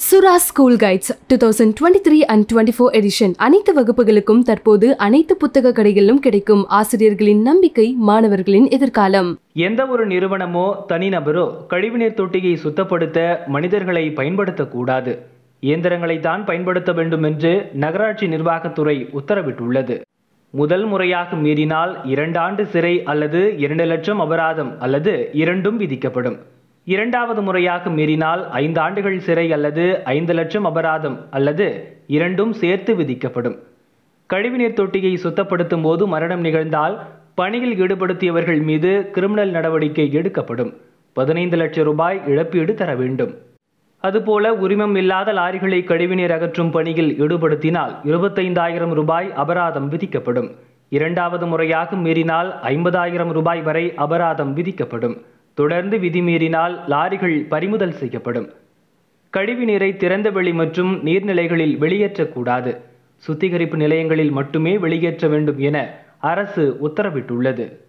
சுரா school guides two thousand twenty three and twenty four edition அனைத்து வகுப்புகளுக்கும் தற்போது அனைத்து புத்தக கடைகளிலும் கிடைக்கும் ஆசிரியர்களின் நம்பிக்கை மாணவர்களின் எதிர்காலம் எந்த ஒரு நிறுவனமோ தனிநபரோ கழிவுநீர் தொட்டியை சுத்தப்படுத்த மனிதர்களை பயன்படுத்தக்கூடாது இயந்திரங்களை தான் பயன்படுத்த வேண்டும் என்று நகராட்சி நிர்வாகத்துறை உத்தரவிட்டுள்ளது முதல் முறையாக மீறினால் இரண்டாண்டு சிறை அல்லது இரண்டு லட்சம் அபராதம் அல்லது இரண்டும் விதிக்கப்படும் இரண்டாவது முறையாக மீறினால் ஐந்து ஆண்டுகள் சிறை அல்லது ஐந்து லட்சம் அபராதம் அல்லது இரண்டும் சேர்த்து விதிக்கப்படும் கழிவுநீர் தொட்டியை சுத்தப்படுத்தும் போது மரணம் நிகழ்ந்தால் பணியில் ஈடுபடுத்தியவர்கள் மீது கிரிமினல் நடவடிக்கை எடுக்கப்படும் பதினைந்து லட்சம் ரூபாய் இழப்பீடு தர வேண்டும் அதுபோல உரிமம் இல்லாத லாரிகளை கழிவுநீர் அகற்றும் பணியில் ஈடுபடுத்தினால் இருபத்தைந்தாயிரம் ரூபாய் அபராதம் விதிக்கப்படும் இரண்டாவது முறையாக மீறினால் ஐம்பதாயிரம் ரூபாய் வரை அபராதம் விதிக்கப்படும் தொடர்ந்து விதி மீறினால் லாரிகள் பறிமுதல் செய்யப்படும் கழிவுநீரை திறந்தவெளி மற்றும் நீர்நிலைகளில் வெளியேற்றக்கூடாது சுத்திகரிப்பு நிலையங்களில் மட்டுமே வெளியேற்ற வேண்டும் என அரசு உத்தரவிட்டுள்ளது